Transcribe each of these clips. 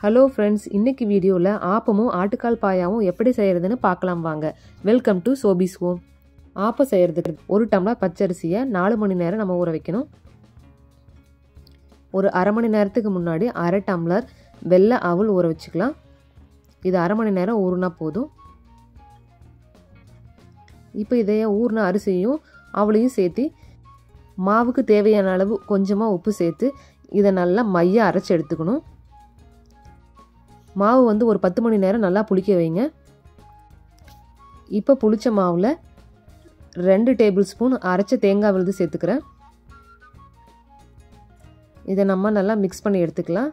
hello friends இன்னைக்கு வீடியோவில் ஆப்பமும் ஆட்டுக்கால் பாயாவும் எப்படி செய்கிறதுன்னு பார்க்கலாம் வாங்க welcome to Sophie's home appam செய்கிறதுக்கு ஒரு டம்ளர் பச்சரிசியை நாலு மணி நேரம் நம்ம ஊற வைக்கணும் ஒரு அரை மணி நேரத்துக்கு முன்னாடி அரை டம்ளர் வெள்ளை அவல் ஊற வச்சுக்கலாம் இது அரை மணி நேரம் ஊறுனா போதும் இப்போ இதைய ஊறின அரிசியும் அவளையும் சேர்த்து மாவுக்கு தேவையான அளவு கொஞ்சமாக உப்பு சேர்த்து இதை நல்லா மைய அரைச்சி எடுத்துக்கணும் மாவு வந்து ஒரு பத்து மணி நேரம் நல்லா புளிக்க வைங்க இப்போ புளிச்ச மாவில் ரெண்டு டேபிள் ஸ்பூன் அரைச்ச தேங்காய் விழுது சேர்த்துக்கிறேன் இதை நம்ம நல்லா மிக்ஸ் பண்ணி எடுத்துக்கலாம்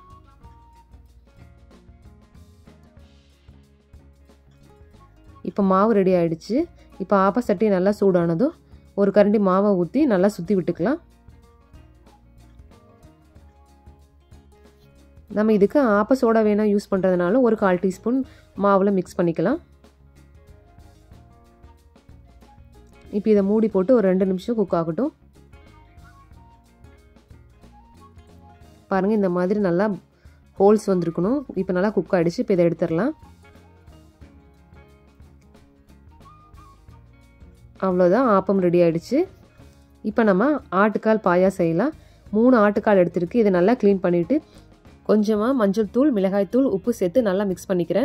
இப்போ மாவு ரெடி ஆயிடுச்சு இப்போ ஆப்ப சட்டி நல்லா சூடானதும் ஒரு கரண்டி மாவை ஊற்றி நல்லா சுற்றி விட்டுக்கலாம் நம்ம இதுக்கு ஆப்ப சோடா வேணால் யூஸ் பண்ணுறதுனால ஒரு கால் டீஸ்பூன் மாவில் மிக்ஸ் பண்ணிக்கலாம் இப்போ இதை மூடி போட்டு ஒரு ரெண்டு நிமிஷம் குக் ஆகட்டும் பாருங்கள் இந்த மாதிரி நல்லா ஹோல்ஸ் வந்திருக்கணும் இப்போ நல்லா குக் ஆகிடுச்சு இப்போ இதை எடுத்துடலாம் அவ்வளோதான் ஆப்பம் ரெடி ஆகிடுச்சு இப்போ நம்ம ஆட்டுக்கால் பாயா செய்யலாம் மூணு ஆட்டுக்கால் எடுத்துருக்கு இதை நல்லா க்ளீன் பண்ணிவிட்டு கொஞ்சமாக மஞ்சள் தூள் மிளகாய் தூள் உப்பு சேர்த்து நல்லா மிக்ஸ் பண்ணிக்கிறேன்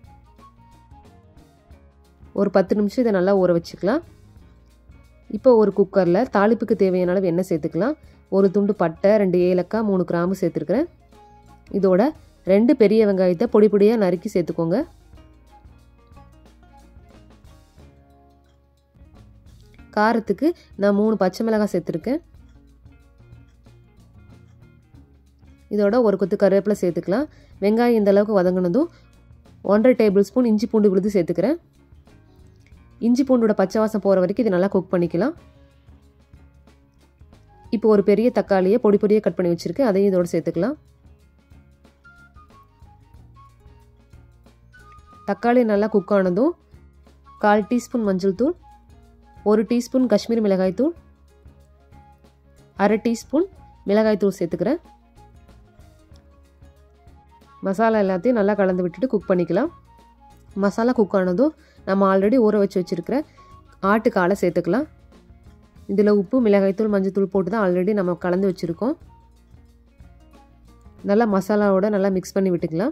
ஒரு பத்து நிமிஷம் இதை நல்லா ஊற வச்சுக்கலாம் இப்போ ஒரு குக்கரில் தாளிப்புக்கு தேவையான அளவு எண்ணெய் சேர்த்துக்கலாம் ஒரு துண்டு பட்டை ரெண்டு ஏலக்காய் மூணு கிராம்பு சேர்த்துருக்குறேன் இதோட ரெண்டு பெரிய வெங்காயத்தை பொடி பொடியாக நறுக்கி சேர்த்துக்கோங்க காரத்துக்கு நான் மூணு பச்சை மிளகாய் சேர்த்துருக்கேன் இதோட ஒரு கொத்து கருவேப்பிலை சேர்த்துக்கலாம் வெங்காயம் இந்த அளவுக்கு வதங்கினதும் ஒன்றரை டேபிள் ஸ்பூன் இஞ்சி பூண்டு விழுது சேர்த்துக்கிறேன் இஞ்சி பூண்டோட பச்சை வாசம் போகிற வரைக்கும் இது நல்லா குக் பண்ணிக்கலாம் இப்போ ஒரு பெரிய தக்காளியை பொடி பொடியாக கட் பண்ணி வச்சுருக்கேன் அதையும் இதோட சேர்த்துக்கலாம் தக்காளி நல்லா குக் ஆனதும் கால் டீஸ்பூன் மஞ்சள் தூள் ஒரு டீஸ்பூன் காஷ்மீர் மிளகாய் தூள் அரை டீஸ்பூன் மிளகாய் தூள் சேர்த்துக்கிறேன் மசாலா எல்லாத்தையும் நல்லா கலந்து விட்டுட்டு குக் பண்ணிக்கலாம் மசாலா குக் ஆனதும் நம்ம ஆல்ரெடி ஊற வச்சு வச்சுருக்கிற ஆட்டுக்காலை சேர்த்துக்கலாம் இதில் உப்பு மிளகாய்த்தூள் மஞ்சத்தூள் போட்டு தான் ஆல்ரெடி நம்ம கலந்து வச்சுருக்கோம் நல்லா மசாலாவோட நல்லா மிக்ஸ் பண்ணி விட்டுக்கலாம்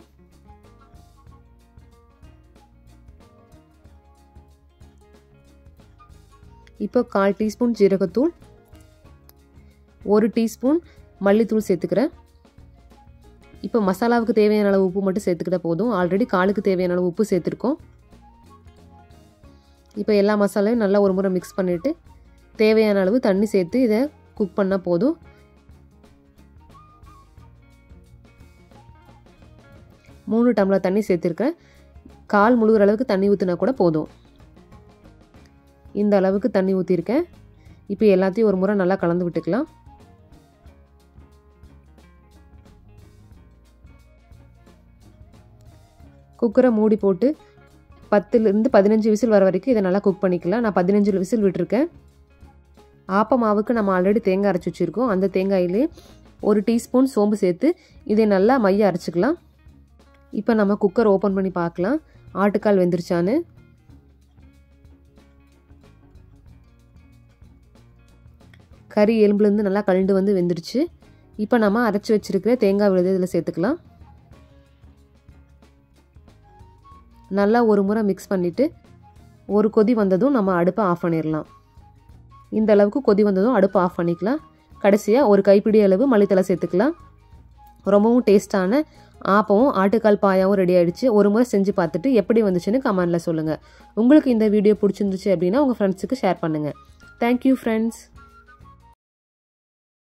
இப்போ கால் டீஸ்பூன் ஜீரகத்தூள் ஒரு டீஸ்பூன் மல்லித்தூள் சேர்த்துக்கிறேன் இப்போ மசாலாவுக்கு தேவையான அளவு உப்பு மட்டும் சேர்த்துக்கிட்டா போதும் ஆல்ரெடி காலுக்கு தேவையான அளவு உப்பு சேர்த்துருக்கோம் இப்போ எல்லா மசாலையும் நல்லா ஒரு முறை மிக்ஸ் பண்ணிவிட்டு தேவையான அளவு தண்ணி சேர்த்து இதை குக் பண்ணால் போதும் மூணு டம்ளர் தண்ணி சேர்த்துருக்கேன் கால் முழுகிற அளவுக்கு தண்ணி ஊற்றினா கூட போதும் இந்த அளவுக்கு தண்ணி ஊற்றிருக்கேன் இப்போ எல்லாத்தையும் ஒரு முறை நல்லா கலந்து விட்டுக்கலாம் குக்கரை மூடி போட்டு பத்துலேருந்து பதினஞ்சு விசில் வர வரைக்கும் இதை நல்லா குக் பண்ணிக்கலாம் நான் பதினஞ்சு விசில் விட்டுருக்கேன் ஆப்ப மாவுக்கு நம்ம ஆல்ரெடி தேங்காய் அரைச்சி வச்சுருக்கோம் அந்த தேங்காயிலே ஒரு டீஸ்பூன் சோம்பு சேர்த்து இதை நல்லா மைய அரைச்சிக்கலாம் இப்போ நம்ம குக்கர் ஓப்பன் பண்ணி பார்க்கலாம் ஆட்டுக்கால் வெந்துருச்சான்னு கறி எலும்புலேருந்து நல்லா கழுண்டு வந்து வெந்துருச்சு இப்போ நம்ம அரைச்சி வச்சுருக்கிற தேங்காய் விழுது இதில் சேர்த்துக்கலாம் நல்லா ஒரு முறை மிக்ஸ் பண்ணிவிட்டு ஒரு கொதி வந்ததும் நம்ம அடுப்பை ஆஃப் பண்ணிடலாம் இந்த அளவுக்கு கொதி வந்ததும் அடுப்பை ஆஃப் பண்ணிக்கலாம் கடைசியாக ஒரு கைப்பிடி அளவு மல்லித்தலை சேர்த்துக்கலாம் ரொம்பவும் டேஸ்ட்டான ஆப்பமும் ஆட்டுக்கால் பாயாவும் ரெடி ஆகிடுச்சு ஒரு முறை செஞ்சு பார்த்துட்டு எப்படி வந்துச்சுன்னு கமெண்டில் சொல்லுங்கள் உங்களுக்கு இந்த வீடியோ பிடிச்சிருந்துச்சு அப்படின்னா உங்கள் ஃப்ரெண்ட்ஸுக்கு ஷேர் பண்ணுங்கள் தேங்க்யூ ஃப்ரெண்ட்ஸ்